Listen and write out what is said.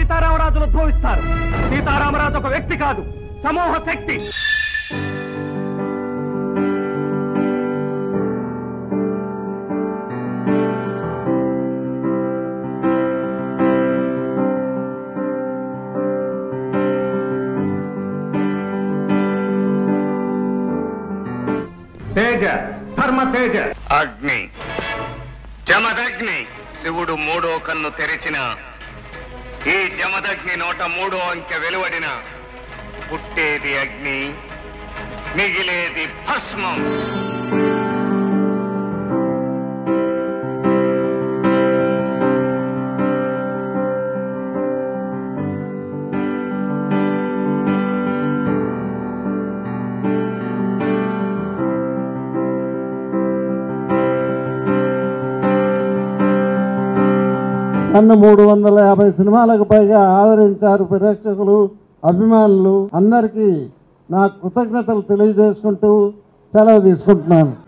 సీతారామరాజులు ఉద్భవిస్తారు సీతారామరాజు ఒక వ్యక్తి కాదు సమూహ శక్తి తేజ ధర్మ తేజ అగ్ని జమదగ్ని శివుడు మూడో కన్ను తెరిచిన ఈ జమదగ్ని నోట మూడో అంకె వెలువడిన పుట్టేది అగ్ని మిగిలేది భస్మం నన్ను మూడు వందల యాభై సినిమాలకు పైగా ఆదరించారు ప్రేక్షకులు అభిమానులు అందరికీ నా కృతజ్ఞతలు తెలియజేసుకుంటూ సెలవు తీసుకుంటున్నాను